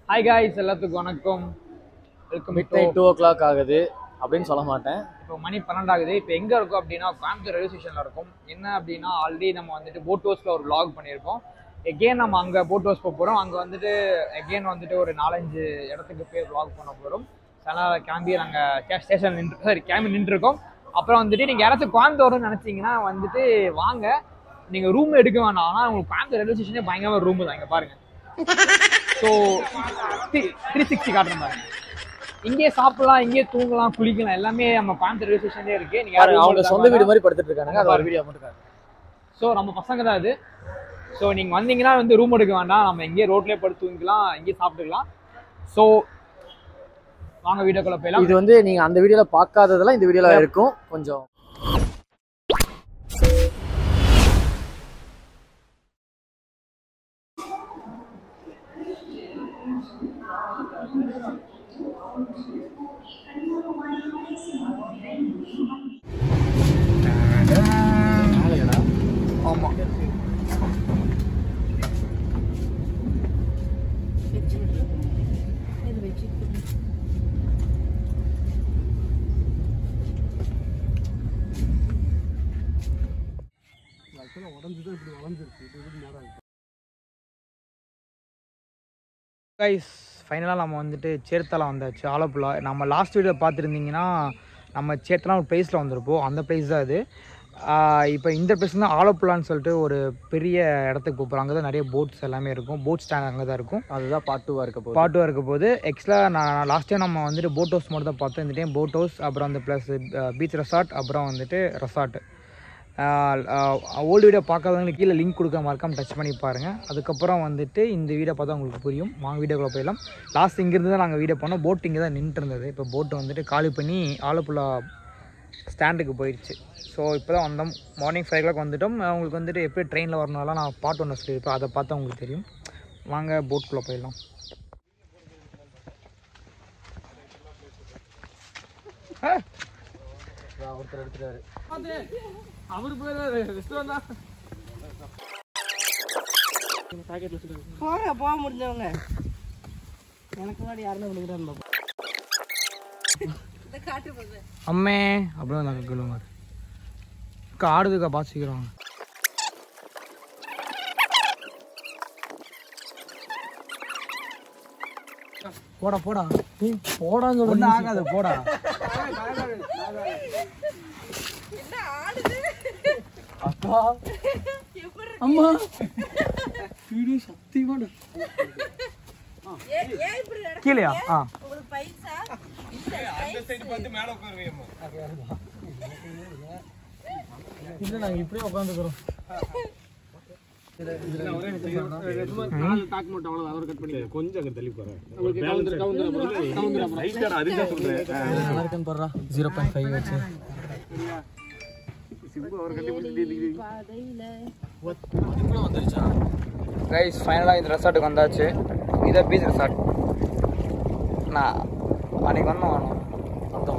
Hi guys எல்லாத்துக்கும் வணக்கம் welcome midnight two o'clock ஆகுது அப்படின்னு சொல்ல மாட்டேன் இப்போ மணி பன்னெண்டாகுது இப்போ எங்கே இருக்கோம் அப்படின்னா கோயம்புத்தூர் ரயில்வே ஸ்டேஷனில் இருக்கும் என்ன அப்படின்னா ஆல்ரெடி நம்ம வந்துட்டு போட் ஹவுஸில் ஒரு vlog பண்ணியிருக்கோம் எகெயின் நம்ம அங்கே போட் ஹவுஸ் போக போகிறோம் அங்கே வந்துட்டு எகெயின் வந்துட்டு ஒரு நாலஞ்சு இடத்துக்கு போய் vlog பண்ண போகிறோம் அதனால் கிளம்பி நாங்கள் ஸ்டேஷன் நின்று சாரி கிளம்பி நின்றுருக்கோம் அப்புறம் வந்துட்டு நீங்கள் யாராச்சும் கோயம்புத்தூர்னு நினச்சிங்கன்னா வந்துட்டு வாங்க நீங்கள் ரூம் எடுக்க வேணாம் ஆனால் உங்களுக்கு கோயம்புத்தூர் ரயில்வே ஸ்டேஷனே பயங்கரமாக ரூம் தான் இங்கே பாருங்கள் ஸோ த்ரீ சிக்ஸ்டி காட்டுறேன் பாருங்க இங்கேயே சாப்பிடலாம் இங்கேயே தூங்கலாம் குளிக்கலாம் எல்லாமே நம்ம கோயம்புத்தூர் ரயில்வே ஸ்டேஷன்லேயே இருக்கு நீங்க பாருங்க, அவங்க யாரும் சொந்த வீடு மாதிரி படுத்துட்டு இருக்காங்க அது ஒரு வீடியோ மட்டும் காட்டு. ஸோ நம்ம பசங்க தான் அது ஸோ நீங்க வந்தீங்கன்னா வந்து ரூம் எடுக்க வேண்டாம் நம்ம இங்கேயே ரோட்லயே படுத்து தூங்கிக்கலாம் இங்கேயே சாப்பிட்டுக்கலாம் ஸோ வாங்க வீடியோக்குள்ள போயிடலாம் இது வந்து நீங்க அந்த வீடியோல பார்க்காததெல்லாம் இந்த வீடியோல இருக்கும் கொஞ்சம் ஆமா கைஸ் ஃபைனலாக நம்ம வந்துட்டு சேர்த்தலாம் வந்தாச்சு ஆலப்புழா நம்ம லாஸ்ட் வீடியோ பார்த்துருந்தீங்கன்னா நம்ம சேர்த்தலாம் ஒரு ப்ளேஸில் வந்திருப்போம் அந்த ப்ளேஸ் தான் அது இப்போ இந்த ப்ளேஸ் தான் ஆலப்புழான்னு சொல்லிட்டு ஒரு பெரிய இடத்துக்கு போகிறோம் அங்கே தான் நிறைய போட்ஸ் எல்லாமே இருக்கும் போட் ஸ்டாண்ட் அங்கே தான் இருக்கும் அதுதான் பார்ட் டூவா இருக்க போகுது பாட்டும் இருக்க போது எக்ஸ்ட்ரா நான் லாஸ்ட் டைம் நம்ம வந்துட்டு போட் ஹவுஸ் மட்டும் தான் பார்த்தோம் இந்த டைம் போட் ஹவுஸ் அப்புறம் அந்த ப்ளஸ் பீச் ரெசார்ட் அப்புறம் வந்துட்டு ரெசார்ட் ஓல்டு வீடியோ பார்க்காதவங்களுக்கு கீழே லிங்க் கொடுக்க மறக்காம டச் பண்ணி பாருங்கள் அதுக்கப்புறம் வந்துட்டு இந்த வீடியோ பார்த்தா உங்களுக்கு புரியும் வாங்க வீடியோக்குள்ள போயிடலாம் லாஸ்ட் இங்கேருந்து தான் நாங்கள் வீடியோ பண்ணோம் போட் இங்கே தான் நின்றுட்டு இருந்தது இப்போ போட்டு வந்துட்டு காலி பண்ணி ஆலப்புழா ஸ்டாண்டுக்கு போயிடுச்சு ஸோ இப்போ தான் வந்தோம் மார்னிங் ஃபைவ் ஓ வந்துட்டோம் உங்களுக்கு வந்துட்டு எப்படி ட்ரெயினில் வரணும்லாம் நான் பாட்டு ஒன்று சொல்லியிருப்பேன் அதை பார்த்தா உங்களுக்கு தெரியும் வாங்க போட்குள்ளே போயிடலாம் ஒருத்தர் எடுத்துட்டாரு அவரு போயிடாரு ரெஸ்ட் வந்தா போங்க போக முடிஞ்சவங்க எனக்கு முன்னாடி யாருமே விழுகிறான்னு அம்மே அப்படின்னு நாங்கள் கேளுங்க ஆடுதுக்கா பாசிக்கிறோம் போடா போடா நீ போடான்னு சொல்ல ஆகாது போடா அப்பா அம்மா வீடு சத்தியமா கீழயா ஆ இல்ல நாங்க இப்படியே உட்காந்துக்கிறோம் நல்லா இருக்குன்னு பாடுறா ஜீரோ பாயிண்ட் ஃபைவ் வச்சு கைஸ் ஃபைனலாக இந்த ரெசார்ட்டுக்கு வந்தாச்சு இதை பீச் ரெசார்ட் நான் அன்னைக்கு வந்தோம் வந்தோம்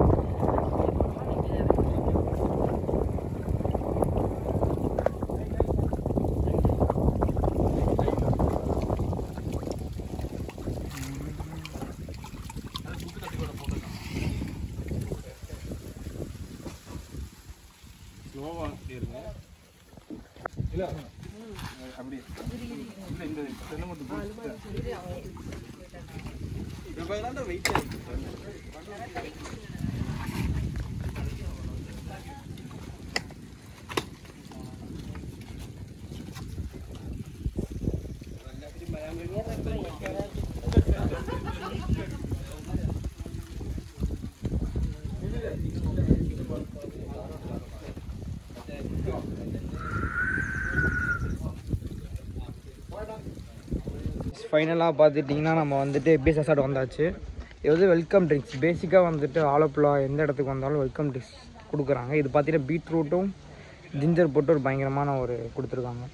ஃபைனலாக பார்த்துட்டிங்கன்னா நம்ம வந்துட்டு பீச் ரெசார்ட் வந்தாச்சு இது வந்து வெல்கம் ட்ரிங்க்ஸ் பேசிக்காக வந்துட்டு ஆலப்புழா எந்த இடத்துக்கு வந்தாலும் வெல்கம் ட்ரிங்க்ஸ் கொடுக்குறாங்க இது பார்த்தீங்கன்னா பீட்ரூட்டும் ஜிஞ்சர் போட்டு ஒரு பயங்கரமான ஒரு கொடுத்துருக்காங்க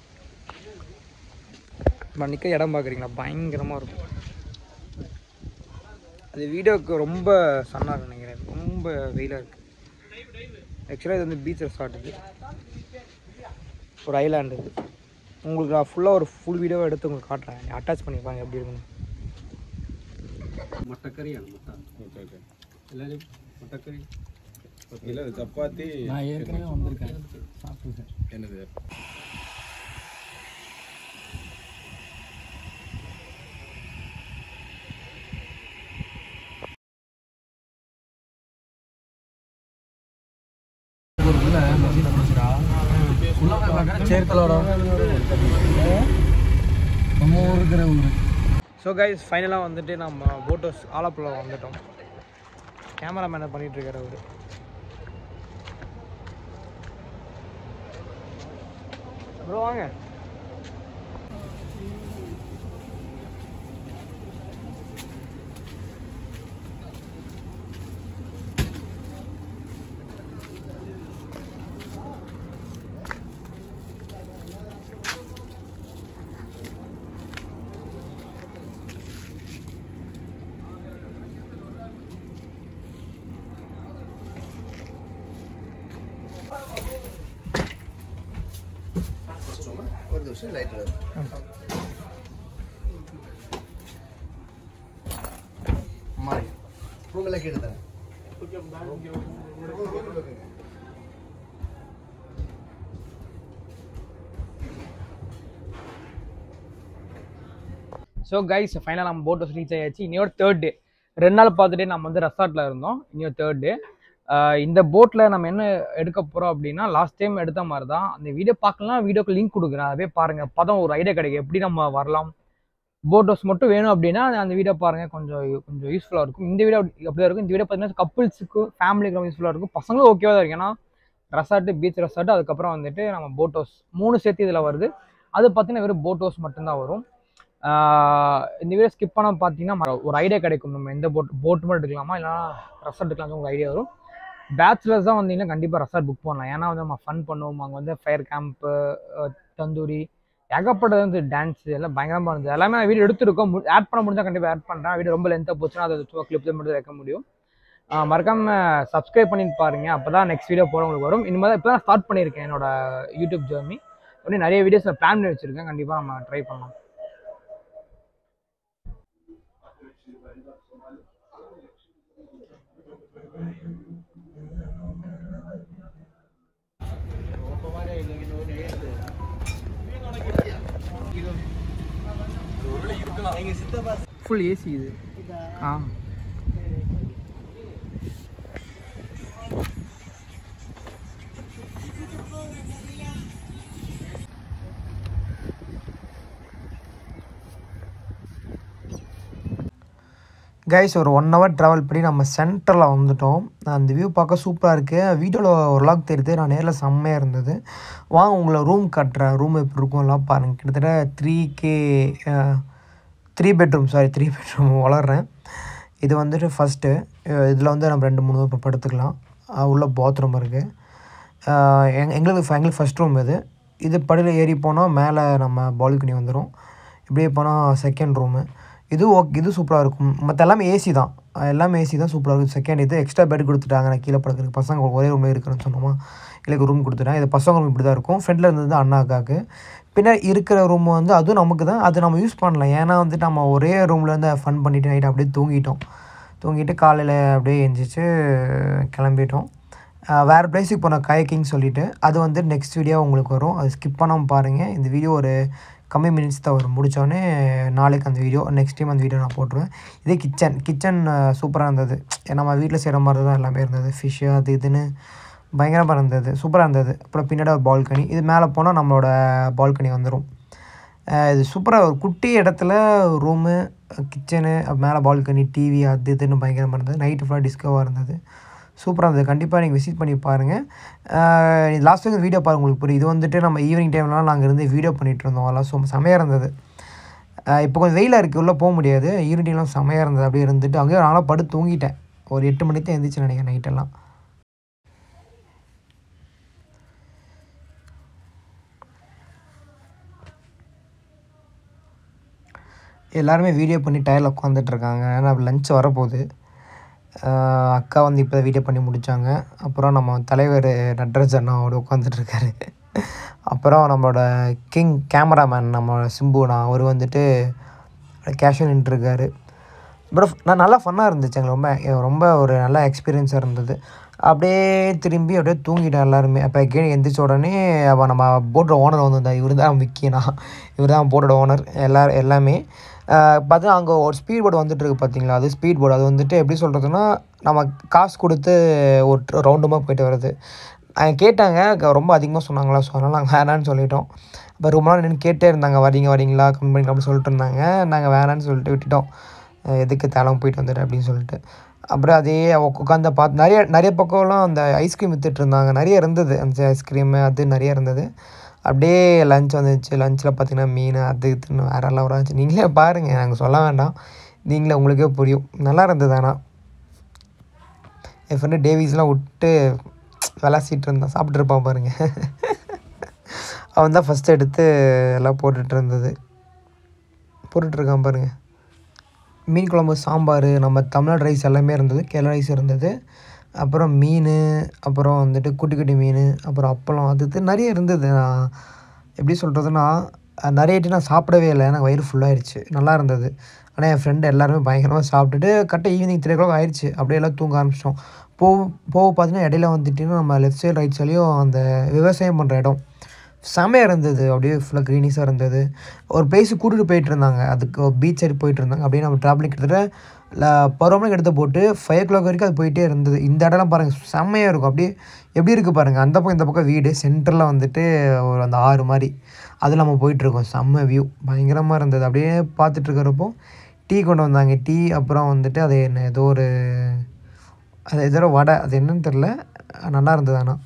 இப்போ நிற்க இடம் பார்க்குறீங்களா பயங்கரமாக இருக்கும் அது வீடியோவுக்கு ரொம்ப சன்னாக இருக்கு நினைக்கிறேன் ரொம்ப வெயிலாக இருக்குது ஆக்சுவலாக இது வந்து பீச் ரெசார்ட் இது ஒரு ஐலாண்டு இது உங்களுக்கு நான் ஃபுல்லாக ஒரு ஃபுல் வீடியோவை எடுத்து உங்களுக்கு காட்டுறேன் அட்டாச் பண்ணிப்பாங்க எப்படி இருக்குன்னு മുട്ടക്കറിയാണ് മുട്ട ஓகே ஓகே എല്ലാവരും മുട്ടക്കറി இல்லை அது சப்பாத்தி நான் ஏற்கனவே வந்திருக்கேன் சாப்பிட்டுருக்கேன் என்னது சேர்த்தலோட நம்ம ஊருக்கிற ஊர் ஸோ கைஸ் ஃபைனலாக வந்துட்டு நம்ம போட் ஹவுஸ் ஆலப்புழா வந்துட்டோம் கேமராமேனை பண்ணிட்டு இருக்காரு அவரு ப்ரோ வாங்க ஸோ கைஸ் ஃபைனலாக நம்ம போட் ஹவுஸ் ரீச் ஆயாச்சு இன்னொரு தேர்ட் டே ரெண்டு நாள் பார்த்துட்டே நம்ம வந்து ரெசார்ட்டில் இருந்தோம் இன்னொரு தேர்ட் டே இந்த போட்டில் நம்ம என்ன எடுக்க போகிறோம் அப்படின்னா லாஸ்ட் டைம் எடுத்த மாதிரி தான் அந்த வீடியோ பார்க்கலாம் வீடியோக்கு லிங்க் கொடுக்குறேன் அதே பாருங்கள் பதம் ஒரு ஐடியா கிடைக்கும் எப்படி நம்ம வரலாம் போட் ஹவுஸ் மட்டும் வேணும் அப்படின்னா அந்த வீடியோ பாருங்கள் கொஞ்சம் கொஞ்சம் யூஸ்ஃபுல்லாக இருக்கும் இந்த வீடியோ அப்படியே இருக்கும் இந்த வீடியோ பார்த்தீங்கன்னா கப்புள்ஸுக்கு ஃபேமிலிக்கு யூஸ்ஃபுல்லாக இருக்கும் பசங்களும் ஓகேவாக தான் இருக்கும் ஏன்னா ரெசார்ட்டு பீச் ரெசார்ட் அதுக்கப்புறம் வந்துட்டு நம்ம போட் ஹவுஸ் மூணு சேர்த்து இதில் வருது அது பார்த்தீங்கன்னா வெறும் போட் ஹவுஸ் மட்டும்தான் வரும் ஆஹ் இந்த வீடியோ ஸ்கிப் பண்ண பார்த்தீங்கன்னா ஒரு ஐடியா கிடைக்கும் நம்ம எந்த போட் போட் மட்டும் எடுக்கலாமா இல்லைனா ரெசார்ட் எடுக்கலாம்னு ஒரு ஐடியா வரும் பேச்சுலர்ஸ் தான் வந்தீங்கன்னா கண்டிப்பாக ரெசார்ட் புக் பண்ணலாம் ஏன்னா வந்து நம்ம ஃபன் பண்ணுவோம் அங்கே வந்து ஃபயர் கேம்ப்பு தந்தூரி ஏகப்பட்டது வந்து டான்ஸ் எல்லாம் பயங்கரமாக இருந்தது எல்லாமே நான் வீடியோ எடுத்துருக்கோம் ஆட் பண்ண முடிஞ்சால் கண்டிப்பாக ஆட் பண்ணுறேன் வீடியோ ரொம்ப லென்த்தாக போச்சுன்னா அதை சும்மா கிளிப்ஸ் மட்டும் வைக்க முடியும் ஆஹ் மறக்காம சப்ஸ்கிரைப் பண்ணிட்டு பாருங்க அப்போ தான் நெக்ஸ்ட் வீடியோ போட உங்களுக்கு வரும் இனிமேல் இப்போ தான் ஸ்டார்ட் பண்ணியிருக்கேன் என்னோட யூடியூப் ஜேர்னி அப்படி நிறைய வீடியோஸ் நான் பிளான் பண்ணி வச்சுருக்கேன் கண்டிப்பாக நம்ம ட்ரை பண்ணலாம் ஃபுல் ஏசி இது ஆ கைஸ் ஒரு ஒன் ஹவர் ட்ராவல் பண்ணி நம்ம சென்டரில் வந்துட்டோம் அந்த வியூ பார்க்க சூப்பராக இருக்குது வீடியோவில் ஒரு லாக் தெரியுது நான் நேரில் செம்மையாக இருந்தது வாங்க உங்களை ரூம் கட்டுறேன் ரூம் எப்படி இருக்கும் எல்லாம் பாருங்கள் கிட்டத்தட்ட three K three bedroom sorry three bedroom வளர்றேன் இது வந்துட்டு ஃபஸ்ட்டு இதில் வந்து நம்ம ரெண்டு மூணு இப்போ படுத்துக்கலாம் அஹ் உள்ள பாத்ரூம் இருக்குது எங் எங்களுக்கு எங்களுக்கு ஃபஸ்ட் ரூம் இது இது படியில் ஏறி போனால் மேலே நம்ம பால்கனி வந்துடும் இப்படியே போனால் செகண்ட் ரூமு இது ஓகே இது சூப்பராக இருக்கும் மற்ற எல்லாமே ஏசி தான் அஹ் எல்லாமே ஏசி தான் சூப்பராக இருக்கும் செகண்ட் இது எக்ஸ்ட்ரா பெட் கொடுத்துட்டாங்க நான் கீழே படுக்கிறதுக்கு பசங்க ஒரே ரூமில் இருக்கிறேன்னு சொன்னோமா எங்களுக்கு ரூம் கொடுத்துட்டாங்க இது பசங்க ரூம் இப்படி தான் இருக்கும் ஃப்ரெண்டில் இருந்தது அண்ணா அக்காவுக்கு பின்னாடி இருக்கிற ரூம் வந்து அதுவும் நமக்கு தான் அது நம்ம யூஸ் பண்ணலாம் ஏன்னா வந்து நம்ம ஒரே ரூமில் இருந்து ஃபன் பண்ணிட்டு நைட் அப்படியே தூங்கிட்டோம் தூங்கிட்டு காலையில் அப்படியே எந்திரிச்சு கிளம்பிட்டோம் அஹ் வேறு பிளேஸுக்கு போன கயக்கிங் சொல்லிட்டு அது வந்து நெக்ஸ்ட் வீடியோ உங்களுக்கு வரும் அது ஸ்கிப் பண்ணாமல் பாருங்கள் இந்த வீடியோ ஒரு கம்மி மினிட்ஸ் தான் வரும் முடித்தோடனே நாளைக்கு அந்த வீடியோ நெக்ஸ்ட் டைம் அந்த வீடியோ நான் போட்டுருவேன் இதே கிச்சன் கிச்சன் சூப்பராக இருந்தது நம்ம வீட்டில் செய்கிற மாதிரி தான் எல்லாமே இருந்தது ஃபிஷ்ஷு அது இதுன்னு பயங்கரமாக இருந்தது சூப்பராக இருந்தது அப்புறம் பின்னாடி ஒரு பால்கனி இது மேலே போனால் நம்மளோட பால்கனி வந்துடும் இது சூப்பராக ஒரு குட்டி இடத்துல ரூமு கிச்சனு மேலே பால்கனி டிவி அது இதுன்னு பயங்கரமாக இருந்தது நைட்டு ஃபுல்லாக டிஸ்கோவாக இருந்தது சூப்பராக இருந்தது கண்டிப்பாக நீங்கள் விசிட் பண்ணி பாருங்கள் லாஸ்ட் டைம் வீடியோ பாருங்க உங்களுக்கு புரியும் இது வந்துட்டு நம்ம ஈவினிங் டைம்லாம் நாங்கள் இருந்து வீடியோ பண்ணிகிட்டு இருந்தோம் அதெல்லாம் சு செமையாக இருந்தது அஹ் இப்போ கொஞ்சம் வெயிலாக இருக்குது உள்ளே போக முடியாது ஈவினிங் டைம்லாம் செமையாக இருந்தது அப்படியே இருந்துட்டு அங்கேயே நாளாக படுத்து தூங்கிட்டேன் ஒரு எட்டு மணிக்கு தான் எழுந்திரிச்சு நினைக்கிறேன் நைட்டெல்லாம் எல்லாருமே வீடியோ பண்ணி டயரில் உட்காந்துட்டு இருக்காங்க ஏன்னா லஞ்ச் வரப்போகுது ஆஹ் அக்கா வந்து இப்போ வீடியோ பண்ணி முடித்தாங்க அப்புறம் நம்ம தலைவர் நட்ராஜ் அண்ணாவோட உட்காந்துட்ருக்காரு அப்புறம் நம்மளோட கிங் கேமராமேன் நம்ம சிம்புண்ணா அவர் வந்துட்டு கேஷுவல் நின்றுருக்காரு ப்ரோ நான் நல்லா ஃபன்னாக இருந்துச்சு எங்களுக்கு ரொம்ப ரொம்ப ஒரு நல்ல எக்ஸ்பீரியன்ஸாக இருந்தது அப்படியே திரும்பி அப்படியே தூங்கிட்டோம் எல்லாருமே அப்போ எகெயின் எந்திரிச்ச உடனே அப்போ நம்ம போட்டோட ஓனர் வந்திருந்தா இவர் தான் விக்கினா இவர் தான் போட்டோட ஓனர் எல்லா எல்லாமே பார்த்தா அங்கே ஒரு ஸ்பீட் போர்டு வந்துட்டு இருக்கு பார்த்தீங்களா அது ஸ்பீட் போர்டு அது வந்துட்டு எப்படி சொல்கிறதுனா நம்ம காசு கொடுத்து ஒரு ரவுண்டுமாக போயிட்டு வருது அவங்க கேட்டாங்க க- ரொம்ப அதிகமாக சொன்னாங்களா ஸோ அதனால் நாங்கள் வேணான்னு சொல்லிட்டோம் இப்போ ரொம்ப நாள் நின்று கேட்டே இருந்தாங்க வரீங்க வரீங்களா கம்மி பண்ணி அப்படின்னு சொல்லிட்டு இருந்தாங்க நாங்கள் வேணான்னு சொல்லிட்டு விட்டுட்டோம் அஹ் எதுக்கு தேலம் போயிட்டு வந்துட்டு அப்படின்னு சொல்லிட்டு அப்புறம் அதே உட்காந்து பார்த்து நிறைய நிறைய பக்கம்லாம் அந்த ஐஸ்கிரீம் வித்துட்டு இருந்தாங்க நிறைய இருந்தது அந்த ஐஸ்கிரீமு அது நிறைய இருந்தது அப்படியே லஞ்ச் வந்துச்சு லஞ்சில் பார்த்தீங்கன்னா மீன் அது இதுன்னு வேற எல்லாம் இருந்துச்சு நீங்களே பாருங்கள் நாங்கள் சொல்ல வேண்டாம் நீங்களே உங்களுக்கே புரியும் நல்லா இருந்தது ஆனால் என் ஃப்ரெண்டு டேவிஸ்லாம் விட்டு விளாசிட்டு இருந்தான் சாப்பிட்டு இருப்பான் பாருங்க அவன் தான் ஃபஸ்ட்டு எடுத்து எல்லாம் போட்டுட்டு இருந்தது போட்டுட்ருக்கான் பாருங்க மீன் குழம்பு சாம்பார் நம்ம தமிழ்நாடு ரைஸ் எல்லாமே இருந்தது கேரளா ரைஸ் இருந்தது அப்புறம் மீன் அப்புறம் வந்துட்டு குட்டி குட்டி மீன் அப்புறம் அப்பளம் அது இது நிறைய இருந்தது நான் எப்படி சொல்கிறதுனா நிறைய ஐட்டம் நான் சாப்பிடவே இல்லை எனக்கு வயிறு ஃபுல்லாகிடுச்சு நல்லா இருந்தது ஆனால் என் ஃப்ரெண்டு எல்லாருமே பயங்கரமாக சாப்பிட்டுட்டு கரெக்டாக ஈவினிங் த்ரீ ஓ ஆயிடுச்சு அப்படியே எல்லாம் தூங்க ஆரம்பிச்சிட்டோம் போக போக பார்த்தீங்கன்னா இடையில வந்துட்டிங்கன்னா நம்ம லெஃப்ட் சைடு ரைட் சைட்லேயும் அந்த விவசாயம் பண்ணுற இடம் செமையாக இருந்தது அப்படியே ஃபுல்லாக க்ரீனிஸாக இருந்தது ஒரு பிளேஸுக்கு கூட்டிகிட்டு போயிட்டு இருந்தாங்க அதுக்கு பீச் சைடு போயிட்டு இருந்தாங்க அப்படியே நம்ம ட்ராவலிங் கிட்டத்தட்ட பருவமனைக்கு எடுத்து போட்டு ஃபைவ் ஓ கிளாக் வரைக்கும் அது போயிட்டே இருந்தது இந்த இடம்லாம் பாருங்கள் செம்மையாக இருக்கும் அப்படியே எப்படி இருக்குது பாருங்கள் அந்த பக்கம் இந்த பக்கம் வீடு சென்டரில் வந்துட்டு ஒரு அந்த ஆறு மாதிரி அதில் நம்ம போயிட்டுருக்கோம் செம்ம வியூ பயங்கரமாக இருந்தது அப்படியே பார்த்துட்டு இருக்கிறப்போ டீ கொண்டு வந்தாங்க டீ அப்புறம் வந்துட்டு அது என்ன ஏதோ ஒரு அது ஏதோ ஒரு வடை அது என்னன்னு தெரில நல்லா இருந்தது ஆனால்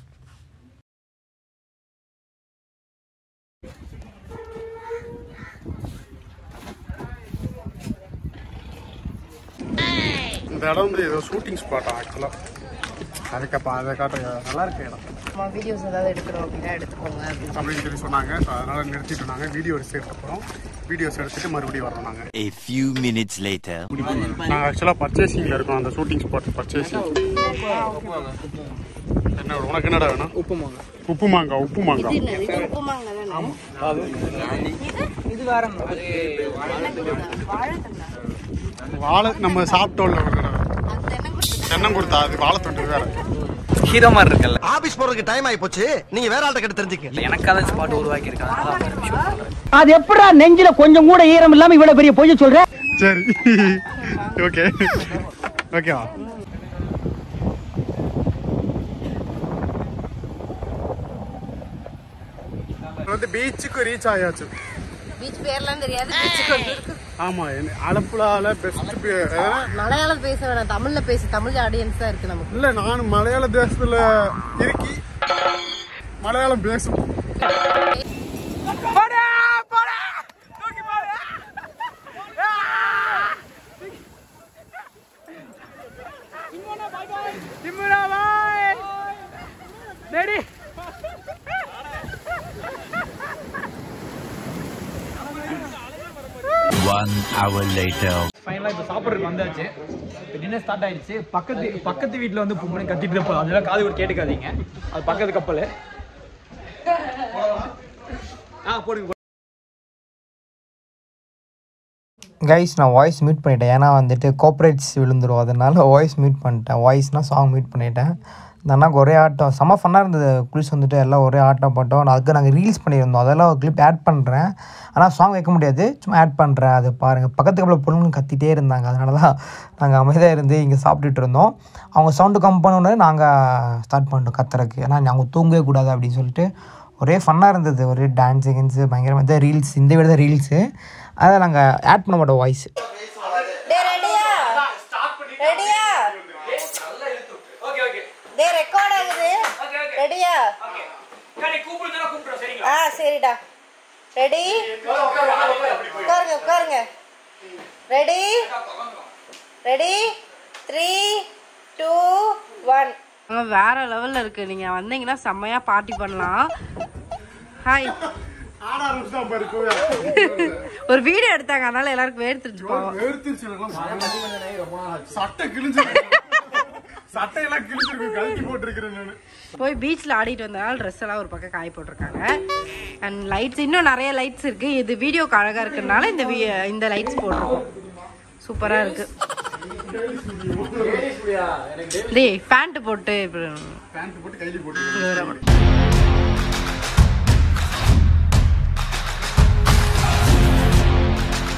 இந்த இடம் வந்து ஏதோ ஷூட்டிங் ஸ்பாட் ஆக்சுவலாக அதுக்கப்போ அதை காட்டுங்க நல்லா இருக்கு இடம் நம்ம வீடியோஸ் ஏதாவது எடுக்கிறோம் அப்படின்னா எடுத்துக்கோங்க அப்படின்னு அப்படின்னு சொல்லி சொன்னாங்க ஸோ அதனால நிறுத்திட்டு இருந்தாங்க வீடியோ எடுத்து அப்புறம் வீடியோஸ் எடுத்துட்டு மறுபடியும் வரோம் நாங்கள் A few minutes later. நாங்கள் ஆக்சுவலாக பர்ச்சேசிங்கில் இருக்கோம் அந்த ஷூட்டிங் ஸ்பாட் பர்ச்சேசிங் என்ன உனக்கு என்னடா வேணும் உப்பு மாங்காய் உப்பு மாங்காய் உப்பு மாங்காய் இது உப்புமாங்க தானே இது வேற அது வாழைத்தண்டா வாழை நம்ம சாப்பிட்டோம்ல ஒரு தடவை. தென்னம் கொடுத்தா அது வாழைத்தண்டு வேற ஹீரோ மாதிரி இருக்குல்ல ஆபீஸ் போறதுக்கு டைம் ஆயி போச்சு நீங்க வேற ஆள்கிட்ட கிட்ட தெரிஞ்சுக்க எனக்காக ஸ்பாட் உருவாக்கி இருக்காங்க அது எப்படா நெஞ்சில கொஞ்சம் கூட ஈரம் இல்லாம இவ்வளவு பெரிய பொய்ய சொல்ற சரி ஓகே ஓகேவா வந்து பீச்சுக்கு ரீச் ஆயாச்சு பீச் பேர்லாம் தெரியாது பீச் கொண்டு இருக்கு ஆமா என்ன- அலப்புழால பெஸ்ட் மலையாளம் பேச வேணாம் தமிழ்ல பேசு தமிழ் ஆடியன்ஸ் தான் இருக்கு நமக்கு இல்ல நான் மலையாள தேசத்துல இருக்கி மலையாளம் பேசும் One hour later. ஃபைனலாக இப்போ சாப்பிட்றதுக்கு வந்தாச்சு இப்போ டின்னர் ஸ்டார்ட் ஆயிடுச்சு பக்கத்து பக்கத்து வீட்டில் வந்து பொம்பளை கத்திட்டு தான் போகுது அதெல்லாம் காது கூட கேட்டுக்காதீங்க அது பக்கத்து கப்பல் ஆ போடுங்க கைஸ் நான் வாய்ஸ் மியூட் பண்ணிட்டேன் ஏன்னா வந்துட்டு கோஆப்ரேட்ஸ் விழுந்துரும் அதனால வாய்ஸ் மியூட் பண்ணிட்டேன் வாய்ஸ்னால் சாங் மியூட் பண்ணிட்டேன் இந்த அண்ணாக்கு ஒரே ஆட்டம் செம்ம ஃபன்னாக இருந்தது குளிஸ் வந்துட்டு எல்லாம் ஒரே ஆட்டம் போட்டோம் நான் அதுக்கு நாங்கள் ரீல்ஸ் பண்ணியிருந்தோம் அதெல்லாம் ஒரு கிளிப் ஆட் பண்ணுறேன் ஆனால் சாங் வைக்க முடியாது சும்மா ஆட் பண்ணுறேன் அது பாருங்கள் பக்கத்து கப்பல பொண்ணுங்க கத்திட்டே இருந்தாங்க அதனால தான் நாங்கள் அமைதியாக இருந்து இங்கே சாப்பிட்டுட்டு இருந்தோம் அவங்க சவுண்டு கம் பண்ணோன்னே நாங்கள் ஸ்டார்ட் பண்ணிட்டோம் கத்துறதுக்கு ஏன்னா அவங்க தூங்கவே கூடாது அப்படின்னு சொல்லிட்டு ஒரே ஃபன்னாக இருந்தது ஒரே டான்ஸு கின்ஸு பயங்கரமாக தான் ரீல்ஸ் இந்த விட தான் ரீல்ஸு அதை நாங்கள் ஆட் பண்ண மாட்டோம் வாய்ஸ் ரெடியா ரெடியா டே ரெக்கார்ட் ஆகுது ரெடியா ஆ சரிடா ரெடி உட்காருங்க உட்காருங்க ready ready three two one வேற லெவல்ல இருக்கு நீங்க வந்தீங்கன்னா செம்மையா பார்ட்டி பண்ணலாம் ஹாய் ஆட ஆரம்பிச்சுதான் பாரு கோயா ஒரு வீடியோ எடுத்தாங்க அதனால எல்லாருக்கும் வேர்த்துருச்சு போவோம் வெறுத்துருச்சு எனக்குலாம் சட்டை கிழிஞ்சு சட்டையெல்லாம் கிழிஞ்சிருக்கு கழட்டி போட்டிருக்கிறேன் நான் போய் பீச்சில் ஆடிட்டு வந்தனால ட்ரெஸ் எல்லாம் ஒரு பக்கம் காய போட்டிருக்காங்க அண்ட் லைட்ஸ் இன்னும் நிறைய லைட்ஸ் இருக்கு இது வீடியோக்கு அழகா இருக்கிறதுனால இந்த வி- இந்த லைட்ஸ் போட்டிருக்கோம் சூப்பரா இருக்கு டேய் பேண்ட் போட்டு இப்படி பேண்ட் போட்டு கையில் போட்டு